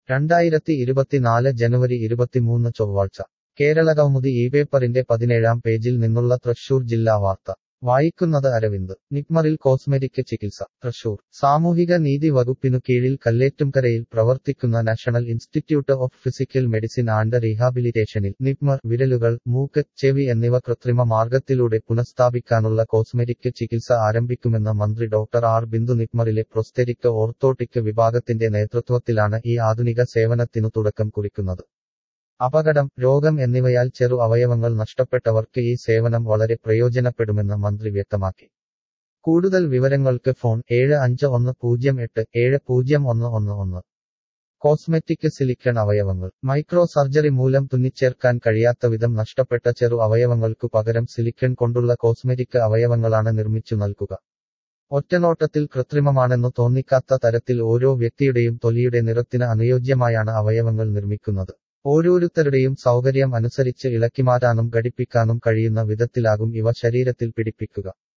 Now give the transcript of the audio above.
രണ്ടായിരത്തി ഇരുപത്തിനാല് ജനുവരി ഇരുപത്തിമൂന്ന് ചൊവ്വാഴ്ച കേരളകൗമുദി ഈ പേപ്പറിന്റെ പതിനേഴാം പേജിൽ നിന്നുള്ള തൃശൂർ ജില്ലാ വാർത്ത വായിക്കുന്നത് അരവിന്ദ് നിപ്മറിൽ കോസ്മെറ്റിക് ചികിത്സ തൃശൂർ സാമൂഹിക നീതി വകുപ്പിനു കീഴിൽ കല്ലേറ്റുംകരയിൽ പ്രവർത്തിക്കുന്ന national institute of physical medicine and റീഹാബിലിറ്റേഷനിൽ നിപ്മർ വിരലുകൾ മൂക്ക് ചെവി എന്നിവ കൃത്രിമ മാർഗത്തിലൂടെ പുനഃസ്ഥാപിക്കാനുള്ള കോസ്മെറ്റിക് ചികിത്സ ആരംഭിക്കുമെന്ന് മന്ത്രി ഡോക്ടർ ആർ ബിന്ദു നിപ്മറിലെ പ്രൊസ്തെറ്റിക് ഓർത്തോട്ടിക് വിഭാഗത്തിന്റെ നേതൃത്വത്തിലാണ് ഈ ആധുനിക സേവനത്തിനു തുടക്കം കുറിക്കുന്നത് അപകടം രോഗം എന്നിവയാൽ ചെറു അവയവങ്ങൾ നഷ്ടപ്പെട്ടവർക്ക് ഈ സേവനം വളരെ പ്രയോജനപ്പെടുമെന്ന് മന്ത്രി വ്യക്തമാക്കി കൂടുതൽ വിവരങ്ങൾക്ക് ഫോൺ ഏഴ് അഞ്ച് ഒന്ന് പൂജ്യം എട്ട് ഏഴ് പൂജ്യം ഒന്ന് ഒന്ന് ഒന്ന് കോസ്മെറ്റിക് സിലിക്കൺ അവയവങ്ങൾ മൈക്രോ സർജറി മൂലം തുന്നിച്ചേർക്കാൻ കഴിയാത്ത വിധം നഷ്ടപ്പെട്ട ചെറു അവയവങ്ങൾക്കു പകരം സിലിക്കൺ കൊണ്ടുള്ള കോസ്മെറ്റിക് അവയവങ്ങളാണ് നിർമ്മിച്ചു നൽകുക ഒറ്റനോട്ടത്തിൽ കൃത്രിമമാണെന്നു തോന്നിക്കാത്ത തരത്തിൽ ഓരോ വ്യക്തിയുടെയും തൊലിയുടെ നിറത്തിന് അനുയോജ്യമായാണ് അവയവങ്ങൾ നിർമ്മിക്കുന്നത് ഓരോരുത്തരുടെയും സൗകര്യം അനുസരിച്ച് ഇളക്കിമാറ്റാനും ഘടിപ്പിക്കാനും കഴിയുന്ന വിധത്തിലാകും ഇവ ശരീരത്തിൽ പിടിപ്പിക്കുക